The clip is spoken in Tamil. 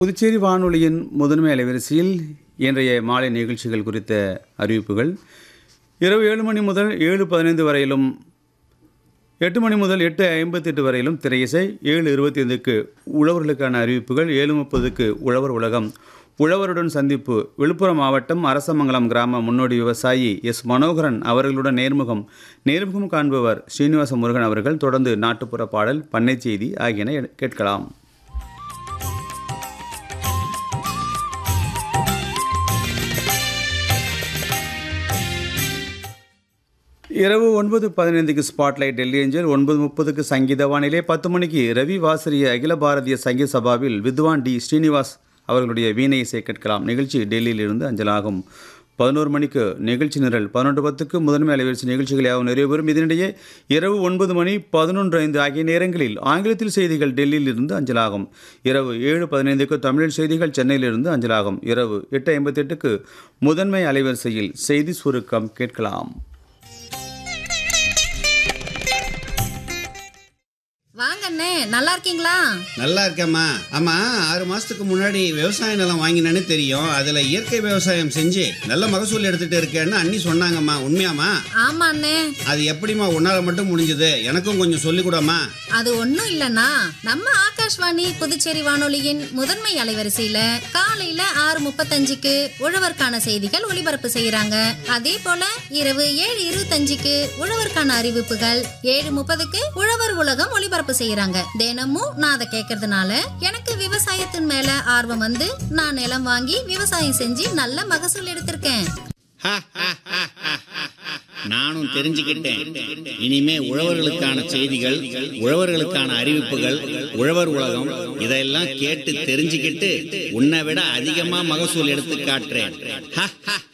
புதுச்சேரி வானொலியின் முதன்மை அலைவரிசையில் இன்றைய மாலை நிகழ்ச்சிகள் குறித்த அறிவிப்புகள் இரவு ஏழு மணி முதல் ஏழு பதினைந்து வரையிலும் எட்டு மணி முதல் எட்டு ஐம்பத்தெட்டு வரையிலும் திரையிசை ஏழு இருபத்தி ஐந்துக்கு உழவர்களுக்கான அறிவிப்புகள் ஏழு முப்பதுக்கு உழவர் உலகம் உழவருடன் சந்திப்பு விழுப்புரம் மாவட்டம் அரசமங்கலம் கிராம முன்னோடி விவசாயி எஸ் மனோகரன் அவர்களுடன் நேர்முகம் நேர்முகம் காண்பவர் ஸ்ரீனிவாச முருகன் அவர்கள் தொடர்ந்து நாட்டுப்புற பாடல் பண்ணை செய்தி ஆகியன கேட்கலாம் இரவு ஒன்பது பதினைந்துக்கு ஸ்பாட்லைட் டெல்லி ஏஞ்சல் ஒன்பது முப்பதுக்கு சங்கீத வானிலை பத்து மணிக்கு ரவி வாசரிய அகில பாரதிய சங்கீத சபாவில் வித்வான் டி ஸ்ரீனிவாஸ் அவர்களுடைய வீணை இசை கேட்கலாம் நிகழ்ச்சி டெல்லியிலிருந்து அஞ்சலாகும் பதினோரு மணிக்கு நிகழ்ச்சி நிரல் பதினொன்று பத்துக்கு முதன்மை அலைவரிசை நிகழ்ச்சிகள் யாவும் நிறைவேறும் இதனிடையே இரவு ஒன்பது மணி பதினொன்று ஐந்து ஆகிய நேரங்களில் ஆங்கிலத்தில் செய்திகள் டெல்லியிலிருந்து அஞ்சலாகும் இரவு ஏழு பதினைந்துக்கு தமிழில் செய்திகள் சென்னையிலிருந்து அஞ்சலாகும் இரவு எட்டு ஐம்பத்தெட்டுக்கு முதன்மை அலைவரிசையில் செய்தி சுருக்கம் கேட்கலாம் வாங்க அண்ணே நல்லா இருக்கீங்களா நல்லா இருக்கேம்மா ஆமா ஆறு மாசத்துக்கு முன்னாடி விவசாய நிலம் வாங்கினேன்னு தெரியும் அதுல இயற்கை விவசாயம் செஞ்சு நல்ல மகசூல் எடுத்துட்டு இருக்கேன்னு அண்ணி சொன்னாங்கம்மா உண்மையாம்மா ஆமா அண்ணே அது எப்படிம்மா உன்னால மட்டும் முடிஞ்சது எனக்கும் கொஞ்சம் சொல்லிக் கூடம்மா அது ஒண்ணும் இல்லனா நம்ம ஆகாஷ்வாணி புதுச்சேரி வானொலியின் முதன்மை அலைவரிசையில காலையில ஆறு முப்பத்தஞ்சுக்கு உழவர்க்கான செய்திகள் ஒளிபரப்பு செய்யறாங்க அதே போல இரவு ஏழு இருபத்தஞ்சுக்கு உழவர்க்கான அறிவிப்புகள் ஏழு முப்பதுக்கு உழவர் உலகம் ஒளிபரப்பு செய்யறாங்க தினமும் நான் அதை கேட்கறதுனால எனக்கு விவசாயத்தின் மேல ஆர்வம் வந்து நான் நிலம் வாங்கி விவசாயம் செஞ்சு நல்ல மகசூல் எடுத்திருக்கேன் நானும் தெரிஞ்சுக்கிட்டேன் இனிமே உழவர்களுக்கான செய்திகள் உழவர்களுக்கான அறிவிப்புகள் உழவர் உலகம் இதெல்லாம் கேட்டு தெரிஞ்சுக்கிட்டு உன்னை விட அதிகமா மகசூல் எடுத்து காட்டுறேன்